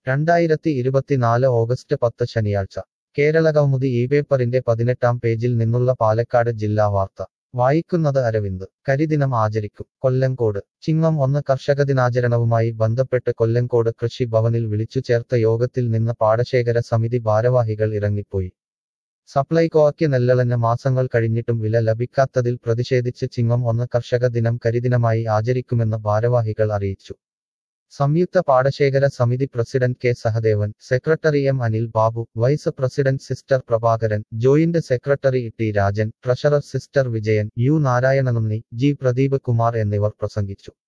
രണ്ടായിരത്തി ഇരുപത്തിനാല് ഓഗസ്റ്റ് പത്ത് ശനിയാഴ്ച കേരള കൗമുദി ഈ പേപ്പറിന്റെ പതിനെട്ടാം പേജിൽ നിന്നുള്ള പാലക്കാട് ജില്ലാ വാർത്ത വായിക്കുന്നത് അരവിന്ദ് കരിദിനം ആചരിക്കും കൊല്ലങ്കോട് ചിങ്ങം ഒന്ന് കർഷക ദിനാചരണവുമായി ബന്ധപ്പെട്ട് കൊല്ലങ്കോട് കൃഷി ഭവനിൽ വിളിച്ചു ചേർത്ത യോഗത്തിൽ നിന്ന് പാടശേഖര സമിതി ഭാരവാഹികൾ ഇറങ്ങിപ്പോയി സപ്ലൈകോയ്ക്ക് നെല്ലളഞ്ഞ മാസങ്ങൾ കഴിഞ്ഞിട്ടും വില ലഭിക്കാത്തതിൽ പ്രതിഷേധിച്ച് ചിങ്ങം ഒന്ന് കർഷക ദിനം കരിദിനമായി ആചരിക്കുമെന്ന് ഭാരവാഹികൾ അറിയിച്ചു സംയുക്ത പാടശേഖര സമിതി president K Sahadevan secretary M Anil Babu vice president sister Prabhakaran joint secretary T Rajan treasurer sister Vijayan U നാരായണനുണ്ണി ജി പ്രദീപ് കുമാർ എന്നിവർ പ്രസംഗിച്ചു